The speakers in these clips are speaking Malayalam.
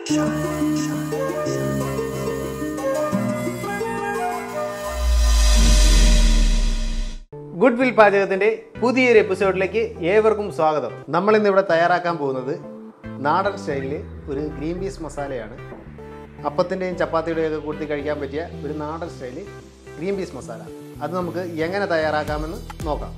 ഗുഡ് വിൽ പാചകത്തിന്റെ പുതിയൊരു എപ്പിസോഡിലേക്ക് ഏവർക്കും സ്വാഗതം നമ്മൾ ഇന്ന് ഇവിടെ തയ്യാറാക്കാൻ പോകുന്നത് നാടൻ സ്റ്റൈലിൽ ഒരു ഗ്രീൻ പീസ് മസാലയാണ് അപ്പത്തിൻ്റെയും ചപ്പാത്തിയുടെയും ഒക്കെ കൂട്ടി കഴിക്കാൻ പറ്റിയ ഒരു നാടൻ സ്റ്റൈലിൽ ഗ്രീൻ പീസ് മസാല അത് നമുക്ക് എങ്ങനെ തയ്യാറാക്കാമെന്ന് നോക്കാം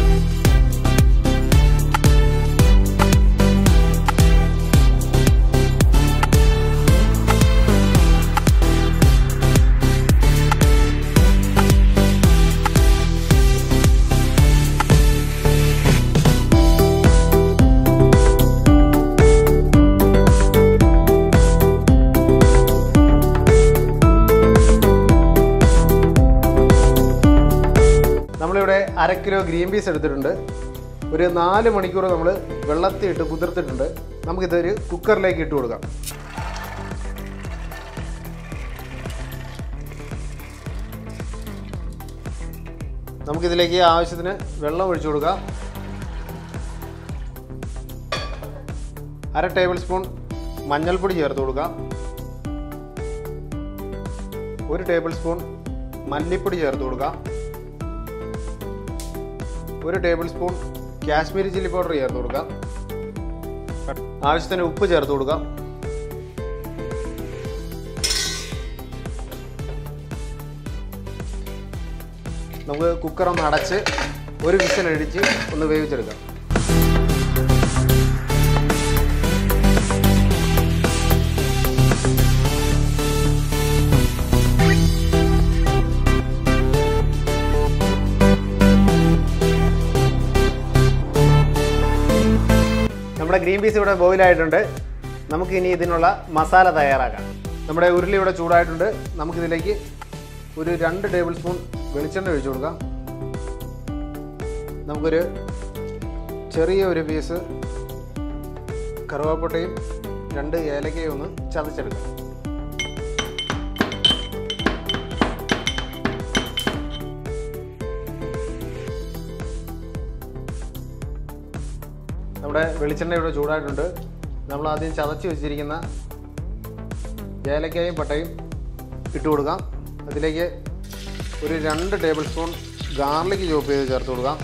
നമ്മളിവിടെ അര കിലോ ഗ്രീൻ പീസ് എടുത്തിട്ടുണ്ട് ഒരു നാല് മണിക്കൂർ നമ്മൾ വെള്ളത്തിൽ ഇട്ട് കുതിർത്തിട്ടുണ്ട് നമുക്കിതൊരു കുക്കറിലേക്ക് ഇട്ട് കൊടുക്കാം നമുക്കിതിലേക്ക് ആവശ്യത്തിന് വെള്ളം ഒഴിച്ചു കൊടുക്കാം അര ടേബിൾ സ്പൂൺ മഞ്ഞൾപ്പൊടി ചേർത്ത് കൊടുക്കാം ഒരു ടേബിൾ സ്പൂൺ മല്ലിപ്പൊടി ചേർത്ത് കൊടുക്കാം ഒരു tablespoon Kashmiri chilli powder ചേർത്ത് കൊടുക്കാം ആവശ്യത്തിന് ഉപ്പ് ചേർത്ത് കൊടുക്കാം നമുക്ക് കുക്കർ ഒന്ന് അടച്ച് ഒരു വിസിലടിച്ച് ഒന്ന് വേവിച്ചെടുക്കാം നമ്മുടെ ഗ്രീൻ പീസ് ഇവിടെ ബോയിൽ ആയിട്ടുണ്ട് നമുക്ക് ഇനി ഇതിനുള്ള മസാല തയ്യാറാക്കാം നമ്മുടെ ഉരുളി ഇവിടെ ചൂടായിട്ടുണ്ട് നമുക്കിതിലേക്ക് ഒരു രണ്ട് ടേബിൾ സ്പൂൺ വെളിച്ചെണ്ണ ഒഴിച്ചു കൊടുക്കാം നമുക്കൊരു ചെറിയ ഒരു പീസ് കറുവാപ്പട്ടയും രണ്ട് ഏലക്കയും ഒന്ന് ചതച്ചെടുക്കാം നമ്മുടെ വെളിച്ചെണ്ണ ഇവിടെ ചൂടായിട്ടുണ്ട് നമ്മൾ ആദ്യം ചതച്ച് വെച്ചിരിക്കുന്ന ഏലക്കായും പട്ടയും ഇട്ട് കൊടുക്കാം അതിലേക്ക് ഒരു രണ്ട് ടേബിൾ സ്പൂൺ ഗാർലിക് ചോപ്പ് ചെയ്ത് ചേർത്ത് കൊടുക്കാം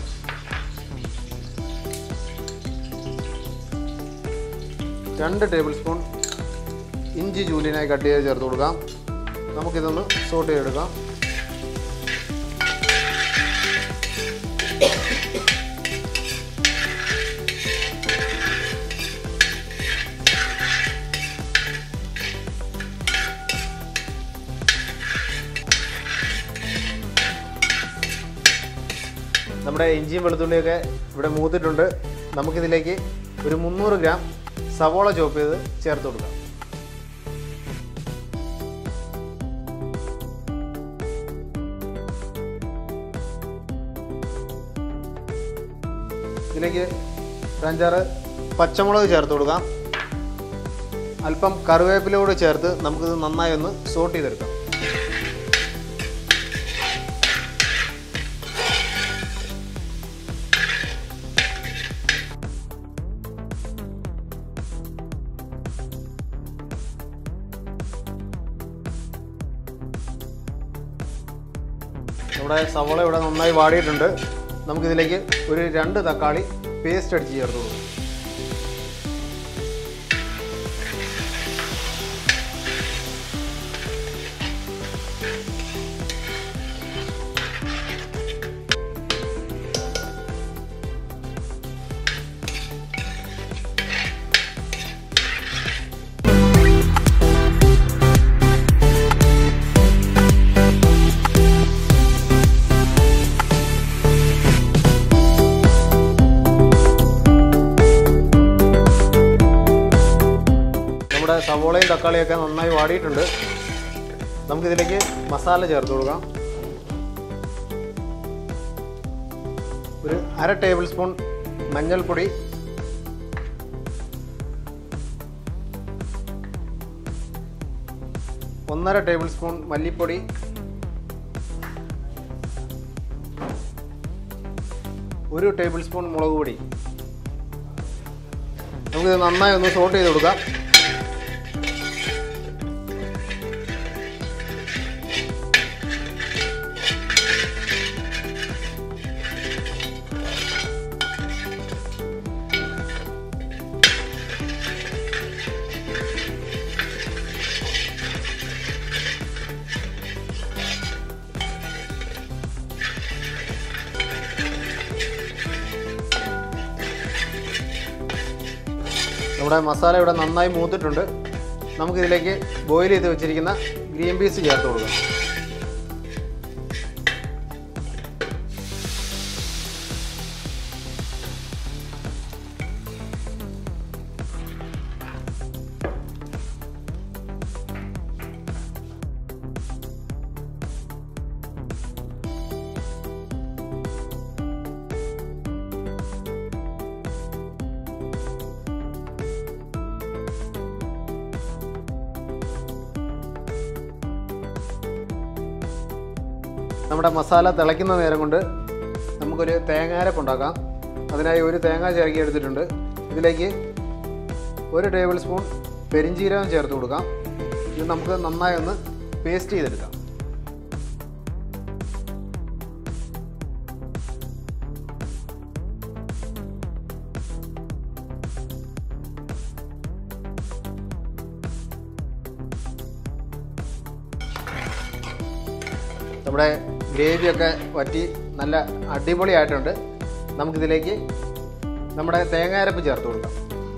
രണ്ട് ടേബിൾ സ്പൂൺ ഇഞ്ചി ജൂലിനായി കട്ട് ചെയ്ത് ചേർത്ത് കൊടുക്കാം നമുക്കിതൊന്ന് സോട്ട് ചെയ്തെടുക്കാം നമ്മുടെ ഇഞ്ചിയും വെളുത്തുള്ളിയൊക്കെ ഇവിടെ മൂത്തിട്ടുണ്ട് നമുക്കിതിലേക്ക് ഒരു മുന്നൂറ് ഗ്രാം സവോള ചോപ്പ് ചെയ്ത് ചേർത്ത് കൊടുക്കാം ഇതിലേക്ക് ഒരു അഞ്ചാറ് പച്ചമുളക് ചേർത്ത് കൊടുക്കാം അല്പം കറിവേപ്പില കൂടെ ചേർത്ത് നമുക്കിത് നന്നായി ഒന്ന് സോട്ട് ചെയ്തെടുക്കാം നമ്മുടെ സവോള ഇവിടെ നന്നായി വാടിയിട്ടുണ്ട് നമുക്കിതിലേക്ക് ഒരു രണ്ട് തക്കാളി പേസ്റ്റ് അടിച്ച് ചേർത്ത് കൊടുക്കും നമ്മുടെ സവോളയും തക്കാളിയൊക്കെ നന്നായി വാടിയിട്ടുണ്ട് നമുക്കിതിലേക്ക് മസാല ചേർത്ത് കൊടുക്കാം ഒരു അര ടേബിൾ സ്പൂൺ മഞ്ഞൾപ്പൊടി ഒന്നര ടേബിൾ സ്പൂൺ മല്ലിപ്പൊടി ഒരു ടേബിൾ സ്പൂൺ മുളക് പൊടി നമുക്കിത് നന്നായി ഒന്ന് സോട്ട് ചെയ്ത് കൊടുക്കാം നമ്മുടെ മസാല ഇവിടെ നന്നായി മൂത്തിട്ടുണ്ട് നമുക്കിതിലേക്ക് ബോയിൽ ചെയ്ത് വെച്ചിരിക്കുന്ന ഗ്രീൻ പീസ് ചേർത്ത് കൊടുക്കാം നമ്മുടെ മസാല തിളയ്ക്കുന്ന നേരം കൊണ്ട് നമുക്കൊരു തേങ്ങാരപ്പുണ്ടാക്കാം അതിനായി ഒരു തേങ്ങ ചിരക്കി എടുത്തിട്ടുണ്ട് ഇതിലേക്ക് ഒരു ടേബിൾ സ്പൂൺ പെരിഞ്ചീരകം ചേർത്ത് കൊടുക്കാം ഇത് നമുക്ക് നന്നായി ഒന്ന് പേസ്റ്റ് ചെയ്തെടുക്കാം നമ്മുടെ ഗ്രേവിയൊക്കെ വറ്റി നല്ല അടിപൊളിയായിട്ടുണ്ട് നമുക്കിതിലേക്ക് നമ്മുടെ തേങ്ങാരപ്പ് ചേർത്ത് കൊടുക്കാം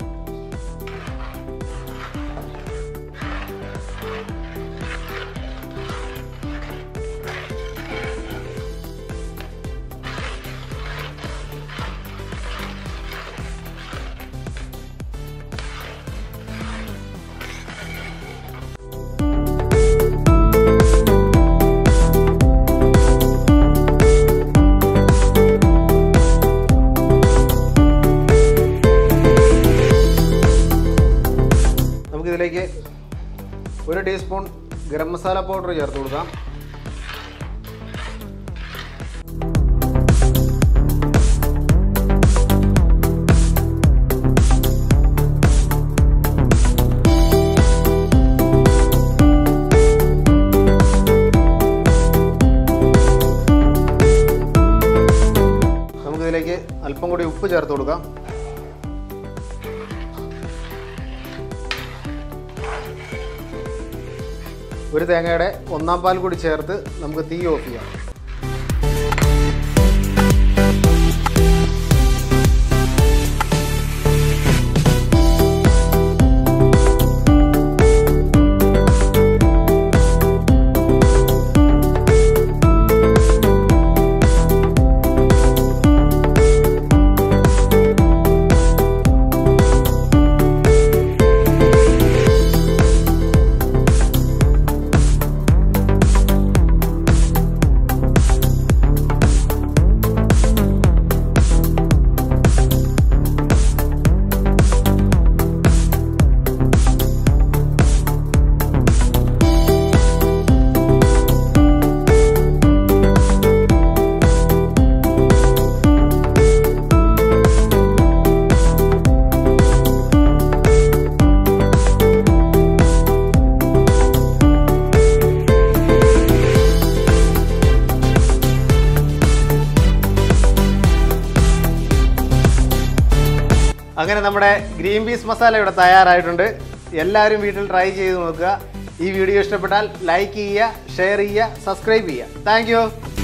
നമുക്കിതിലേക്ക് ഒരു ടീസ്പൂൺ ഗരം മസാല പൗഡർ ചേർത്ത് കൊടുക്കാം നമുക്കിതിലേക്ക് അല്പം കൂടി ഉപ്പ് ചേർത്ത് കൊടുക്കാം ഒരു തേങ്ങയുടെ ഒന്നാം പാൽ കൂടി ചേർത്ത് നമുക്ക് തീ ഓഫ് ചെയ്യാം അങ്ങനെ നമ്മുടെ ഗ്രീൻ പീസ് മസാല ഇവിടെ തയ്യാറായിട്ടുണ്ട് എല്ലാവരും വീട്ടിൽ ട്രൈ ചെയ്ത് നോക്കുക ഈ വീഡിയോ ഇഷ്ടപ്പെട്ടാൽ ലൈക്ക് ചെയ്യുക ഷെയർ ചെയ്യുക സബ്സ്ക്രൈബ് ചെയ്യുക താങ്ക്